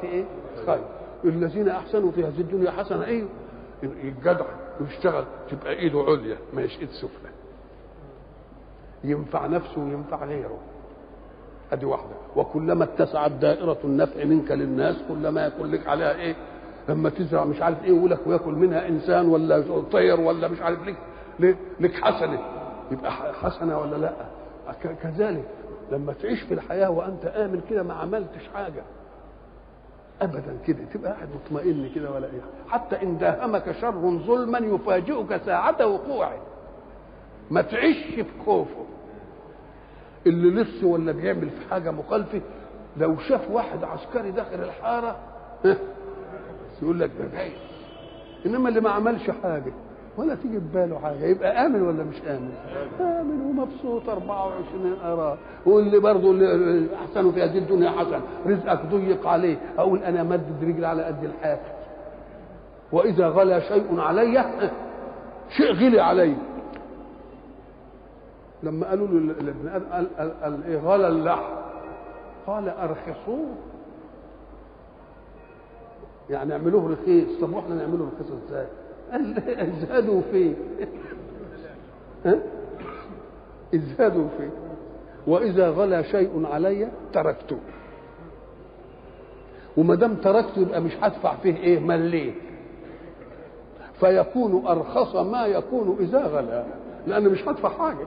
ايه خير الذين احسنوا في هذه الدنيا حسنه ايه الجدع ويشتغل تبقى ايده عليا ما ايد سفلى ينفع نفسه وينفع غيره ادي واحده وكلما اتسعت دائره النفع منك للناس كلما يكون لك عليها ايه لما تزرع مش عارف ايه ولك وياكل منها انسان ولا طير ولا مش عارف لك ليه لك حسنه يبقى حسنه ولا لا كذلك لما تعيش في الحياه وانت امن كده ما عملتش حاجه ابدا كده تبقى قاعد مطمئن كده ولا ايه حتى ان داهمك شر ظلما يفاجئك ساعه وقوعه ما تعيش في خوفه اللي لص ولا بيعمل في حاجه مخالفه لو شاف واحد عسكري داخل الحاره يقول لك ده جاي انما اللي ما عملش حاجه ولا تيجي في باله حاجه يبقى امن ولا مش امن؟ امن ومبسوط 24 اراه واللي برضه اللي احسنوا في هذه الدنيا حسن رزقك ضيق عليه اقول انا مدد رجلي على قد الحافل واذا غلا شيء علي شيء غلي علي لما قالوا له لابن ادم قال ايه غلى اللحم قال ارخصوه يعني اعملوه رخيص طب واحنا نعمله رخيص ازاي؟ قال ازهدوا فيه ها؟ ازهدوا فيه واذا غلا شيء علي تركته وما دام تركته يبقى مش هدفع فيه ايه مليت فيكون ارخص ما يكون اذا غلا لان مش هدفع حاجه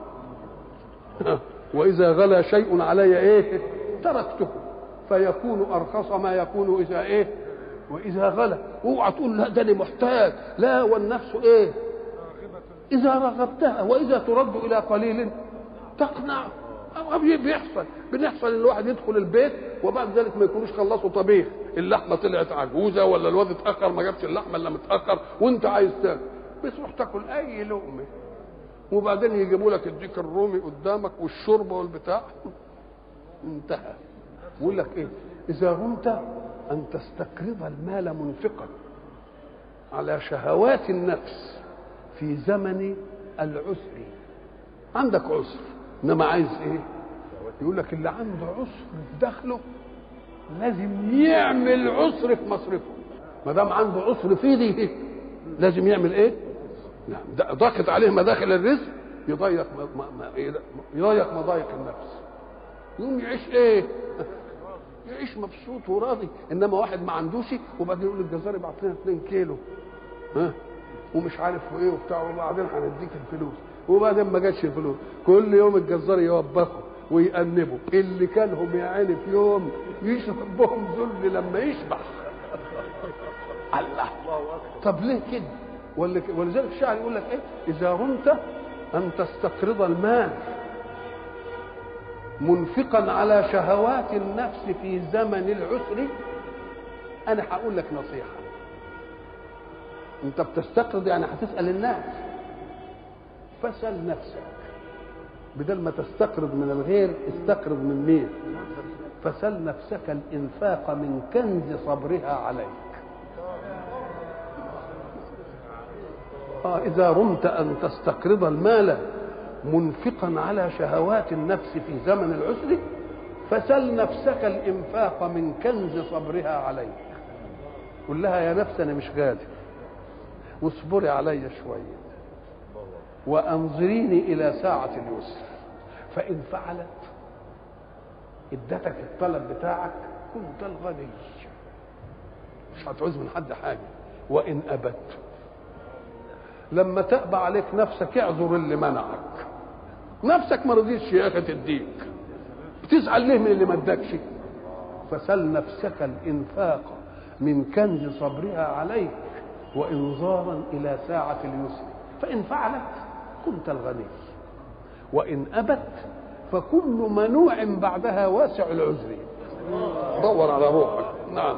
واذا غلا شيء علي ايه تركته فيكون ارخص ما يكون اذا ايه واذا غلا اوعى تقول لا ده انا محتاج لا والنفس ايه اذا رغبتها واذا ترد الى قليل تقنع أو بيحصل بنحصل ان الواحد يدخل البيت وبعد ذلك ما يكونوش خلصوا طبيخ اللحمه طلعت عجوزه ولا الواد اتاخر ما جابش اللحمه الا متاخر وانت عايز تاكل بتروح تاكل اي لقمه وبعدين يجيبوا لك الديك الرومي قدامك والشوربه والبتاع انتهى يقول لك ايه اذا غمت ان تستقرض المال منفقا على شهوات النفس في زمن العسر عندك عسر انما عايز ايه يقول لك اللي عنده عسر في دخله لازم يعمل عسر في مصرفه ما دام عنده عسر في دي لازم يعمل ايه نعم ضاقت عليه مداخل الرزق يضيق ما ما يضيق مضايق النفس يقوم يعيش ايه يعيش مبسوط وراضي انما واحد ما عندوش وبعدين يقول للجزار ابعت لنا 2 كيلو ها ومش عارف وايه وبتاع وبعدين هنديك الفلوس وبعدين ما جاتش الفلوس كل يوم الجزار يوبخه ويأنبه اللي كانهم يا عيني في يوم يشرب بهم ذل لما يشبع الله طب ليه كده ولذلك الشاعر يقول لك ايه اذا رمت ان تستقرض المال منفقا على شهوات النفس في زمن العسر انا هقول لك نصيحه انت بتستقرض يعني هتسال الناس فاسال نفسك بدل ما تستقرض من الغير استقرض من مين فسل نفسك الانفاق من كنز صبرها عليك آه إذا رمت أن تستقرض المال منفقا على شهوات النفس في زمن العسر فسل نفسك الإنفاق من كنز صبرها عليك قل لها يا نفس أنا مش قادر واصبري علي شوية وأنظريني إلى ساعة اليسر فإن فعلت ادتك الطلب بتاعك كنت الغني مش هتعوز من حد حاجة وإن أبت لما تأبى عليك نفسك اعذر اللي منعك نفسك ما رضيتش يا اخي تديك بتزعل ليه من اللي ما ادكش فسل نفسك الانفاق من كنز صبرها عليك وانظارا الى ساعه اليسر فان فعلت كنت الغني وان ابت فكل منوع بعدها واسع العذر دور على روحك نعم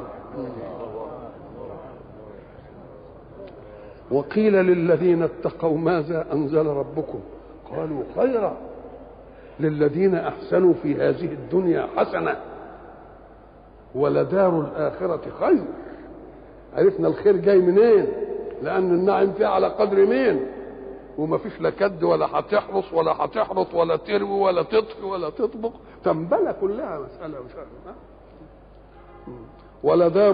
وقيل للذين اتقوا ماذا انزل ربكم قالوا خيرا للذين احسنوا في هذه الدنيا حسنه ولدار الاخره خير عرفنا الخير جاي منين لان النعم فيه على قدر مين وما فيش لا كد ولا هتحرص ولا هتحرط ولا تروي ولا تطفي ولا تطبخ تنبله كلها مساله مش عارف ولا دار